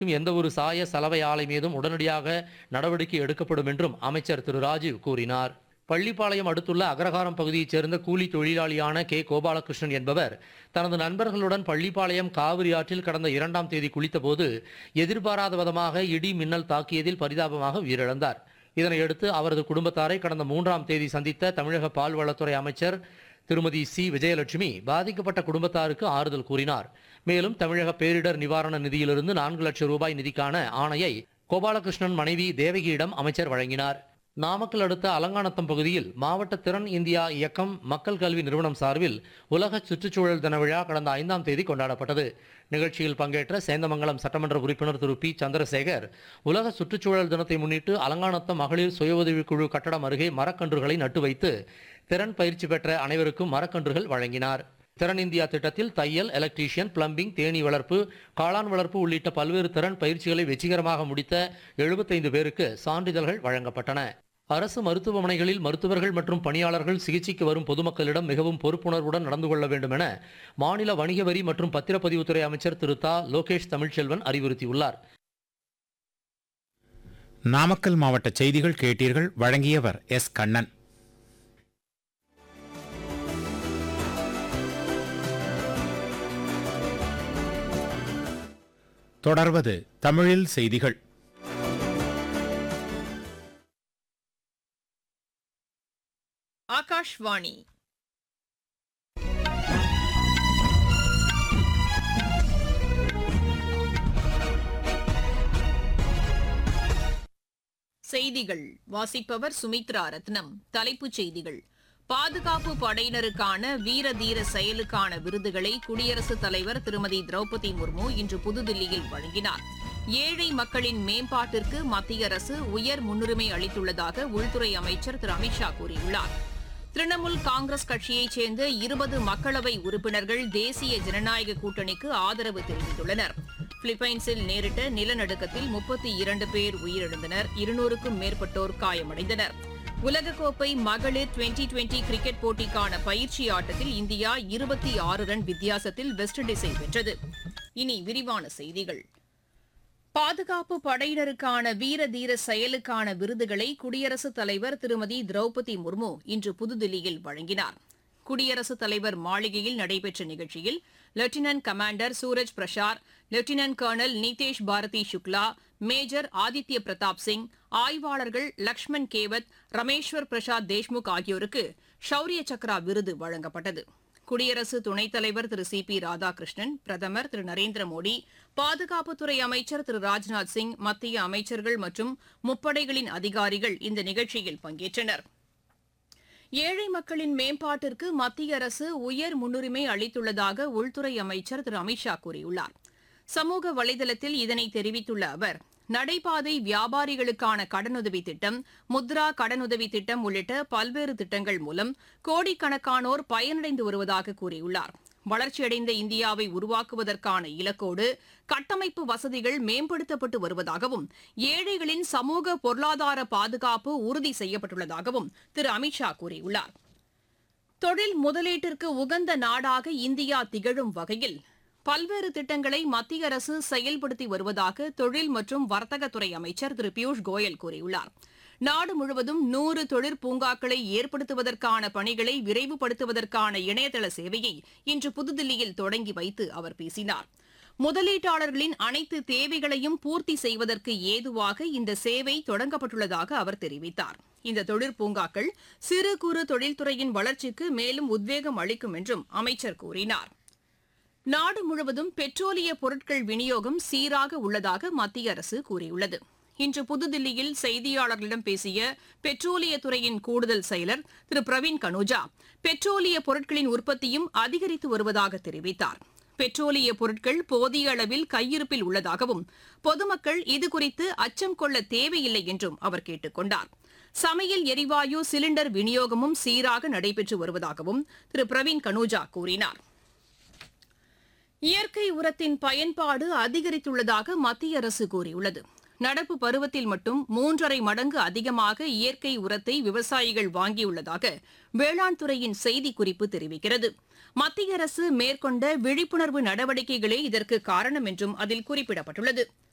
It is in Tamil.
எந்தவொரு சாய சலவை ஆலை மீதும் உடனடியாக நடவடிக்கை எடுக்கப்படும் என்றும் அமைச்சர் திரு ராஜீவ் கூறினார் பள்ளிப்பாளையம் அடுத்துள்ள அக்ரஹாரம் பகுதியைச் சேர்ந்த கூலி தொழிலாளியான கே கோபாலகிருஷ்ணன் என்பவர் தனது நண்பர்களுடன் பள்ளிப்பாளையம் காவிரி ஆற்றில் கடந்த இரண்டாம் தேதி குளித்தபோது எதிர்பாராத விதமாக இடி மின்னல் தாக்கியதில் பரிதாபமாக உயிரிழந்தார் இதனையடுத்து அவரது குடும்பத்தாரை கடந்த மூன்றாம் தேதி சந்தித்த தமிழக பால்வளத்துறை அமைச்சர் திருமதி சி விஜயலட்சுமி பாதிக்கப்பட்ட குடும்பத்தாருக்கு ஆறுதல் கூறினார் மேலும் தமிழக பேரிடர் நிவாரண நிதியிலிருந்து நான்கு லட்சம் ரூபாய் நிதிக்கான ஆணையை கோபாலகிருஷ்ணன் மனைவி தேவகியிடம் அமைச்சர் வழங்கினார் நாமக்கல் அடுத்த அலங்காநத்தம் பகுதியில் மாவட்ட திறன் இந்தியா இயக்கம் மக்கள் கல்வி நிறுவனம் சார்பில் உலக சுற்றுச்சூழல் தின விழா கடந்த ஐந்தாம் தேதி கொண்டாடப்பட்டது நிகழ்ச்சியில் பங்கேற்ற சேந்தமங்கலம் சட்டமன்ற உறுப்பினர் திரு பி சந்திரசேகர் உலக சுற்றுச்சூழல் தினத்தை முன்னிட்டு அலங்காநத்தம் மகளிர் சுய உதவிக்குழு கட்டடம் அருகே மரக்கன்றுகளை நட்டு வைத்து திறன் பயிற்சி பெற்ற அனைவருக்கும் மரக்கன்றுகள் வழங்கினார் திறன் இந்தியா திட்டத்தில் தையல் எலக்ட்ரீஷியன் பிளம்பிங் தேனீ வளர்ப்பு காளான் வளர்ப்பு உள்ளிட்ட பல்வேறு திறன் பயிற்சிகளை வெற்றிகரமாக முடித்த எழுபத்தைந்து பேருக்கு சான்றிதழ்கள் வழங்கப்பட்டன அரசு மருத்துவமனைகளில் மருத்துவர்கள் மற்றும் பணியாளர்கள் சிகிச்சைக்கு வரும் பொதுமக்களிடம் மிகவும் பொறுப்புணர்வுடன் நடந்து கொள்ள வேண்டும் என மாநில வணிக வரி மற்றும் பத்திரப்பதிவுத்துறை அமைச்சர் திரு தா லோகேஷ் தமிழ்ச்செல்வன் அறிவுறுத்தியுள்ளார் நாமக்கல் மாவட்ட செய்திகள் கேட்டீர்கள் வழங்கியவர் எஸ் கண்ணன் தொடர்வது தமிழில் செய்திகள் ஆகாஷ்வாணி செய்திகள் வாசிப்பவர் சுமித்ரா ரத்னம் தலைப்புச் செய்திகள் பாதுகாப்பு படையினருக்கான வீர தீர செயலுக்கான விருதுகளை குடியரசுத் தலைவர் திருமதி திரௌபதி முர்மு இன்று புதுதில்லியில் வழங்கினார் ஏழை மக்களின் மேம்பாட்டிற்கு மத்திய அரசு உயர் முன்னுரிமை அளித்துள்ளதாக உள்துறை அமைச்சர் திரு அமித்ஷா கூறியுள்ளார் திரிணாமுல் காங்கிரஸ் கட்சியைச் சேர்ந்த இருபது மக்களவை உறுப்பினர்கள் தேசிய ஜனநாயக கூட்டணிக்கு ஆதரவு தெரிவித்துள்ளனர் பிலிப்பைன்ஸில் நேரிட்ட நிலநடுக்கத்தில் முப்பத்தி இரண்டு பேர் உயிரிழந்தனர் இருநூறுக்கும் மேற்பட்டோர் காயமடைந்தனர் உலகக்கோப்பை மகளிர் டுவெண்டி டுவெண்டி கிரிக்கெட் போட்டிக்கான பயிற்சி ஆட்டத்தில் இந்தியா இருபத்தி ஆறு ரன் வித்தியாசத்தில் வெஸ்ட் இண்டீஸை வென்றது இனி விரிவான செய்திகள் பாதுகாப்பு படையினருக்கான வீர தீர செயலுக்கான விருதுகளை குடியரசுத் தலைவர் திருமதி திரௌபதி முர்மு இன்று புதுதில்லியில் வழங்கினார் குடியரசுத் தலைவர் மாளிகையில் நடைபெற்ற நிகழ்ச்சியில் lieutenant commander Suraj Prasar lieutenant colonel Nitesh Bharti Shukla major Aditya Pratap Singh ஆய்வாளர்கள் லக்ஷ்மண் கேவத் ரமேஸ்வர் பிரசாத் தேஷ்முக் ஆகியோருக்கு ஷௌரிய சக்ரா விருது வழங்கப்பட்டது குடியரசு துணைத் தலைவர் திரு சி பி ராதாகிருஷ்ணன் பிரதமர் திரு நரேந்திர மோடி பாதுகாப்புத்துறை அமைச்சர் திரு ராஜ்நாத் சிங் மத்திய அமைச்சர்கள் மற்றும் முப்படைகளின் அதிகாரிகள் இந்த நிகழ்ச்சியில் பங்கேற்றனர் ஏழை மக்களின் மேம்பாட்டிற்கு மத்திய அரசு உயர் முன்னுரிமை அளித்துள்ளதாக உள்துறை அமைச்சர் திரு அமித்ஷா கூறியுள்ளார் சமூக வலைதளத்தில் இதனை தெரிவித்துள்ள அவர் நடைபாதை வியாபாரிகளுக்கான கடனுதவி திட்டம் முத்ரா கடனுதவி திட்டம் உள்ளிட்ட பல்வேறு திட்டங்கள் மூலம் கோடிக்கணக்கானோர் பயனடைந்து வருவதாக கூறியுள்ளார் வளர்ச்சியடைந்த இந்தியாவை உருவாக்குவதற்கான இலக்கோடு கட்டமைப்பு வசதிகள் மேம்படுத்தப்பட்டு வருவதாகவும் ஏழைகளின் சமூக பொருளாதார பாதுகாப்பு உறுதி செய்யப்பட்டுள்ளதாகவும் திரு அமித்ஷா கூறியுள்ளார் தொழில் முதலீட்டிற்கு உகந்த நாடாக இந்தியா திகழும் வகையில் பல்வேறு திட்டங்களை மத்திய அரசு செயல்படுத்தி வருவதாக தொழில் மற்றும் வர்த்தகத்துறை அமைச்சர் திரு பியூஷ் கோயல் கூறியுள்ளார் நாடு முழுவதும் நூறு தொழிற்பூங்காக்களை ஏற்படுத்துவதற்கான பணிகளை விரைவுபடுத்துவதற்கான இணையதள சேவையை இன்று புதுதில்லியில் தொடங்கி வைத்து அவர் பேசினார் முதலீட்டாளர்களின் அனைத்து தேவைகளையும் பூர்த்தி செய்வதற்கு ஏதுவாக இந்த சேவை தொடங்கப்பட்டுள்ளதாக அவர் தெரிவித்தார் இந்த தொழிற்பூங்காக்கள் சிறு குறு தொழில்துறையின் வளர்ச்சிக்கு மேலும் உத்வேகம் அளிக்கும் என்றும் அமைச்சர் கூறினார் நாடு முழுவதும் பெட்ரோலிய பொருட்கள் விநியோகம் சீராக உள்ளதாக மத்திய அரசு கூறியுள்ளது இன்று புதுதில்லியில் செய்தியாளர்களிடம் பேசிய பெட்ரோலியத்துறையின் கூடுதல் செயலர் திரு பிரவீன் கனோஜா பெட்ரோலிய பொருட்களின் உற்பத்தியும் அதிகரித்து வருவதாக தெரிவித்தார் பெட்ரோலிய பொருட்கள் போதிய அளவில் கையிருப்பில் உள்ளதாகவும் பொதுமக்கள் இதுகுறித்து அச்சம் கொள்ள தேவையில்லை என்றும் அவர் கேட்டுக் கொண்டார் சமையல் எரிவாயு சிலிண்டர் விநியோகமும் சீராக நடைபெற்று வருவதாகவும் திரு பிரவீன் கனோஜா கூறினார் இயற்கை உரத்தின் பயன்பாடு அதிகரித்துள்ளதாக மத்திய அரசு கூறியுள்ளது நடப்பு பருவத்தில் மட்டும் மூன்றரை மடங்கு அதிகமாக இயற்கை உரத்தை விவசாயிகள் வாங்கியுள்ளதாக வேளாண் துறையின் செய்திக்குறிப்பு தெரிவிக்கிறது மத்திய அரசு மேற்கொண்ட விழிப்புணர்வு நடவடிக்கைகளே இதற்கு காரணம் என்றும் அதில் குறிப்பிடப்பட்டுள்ளது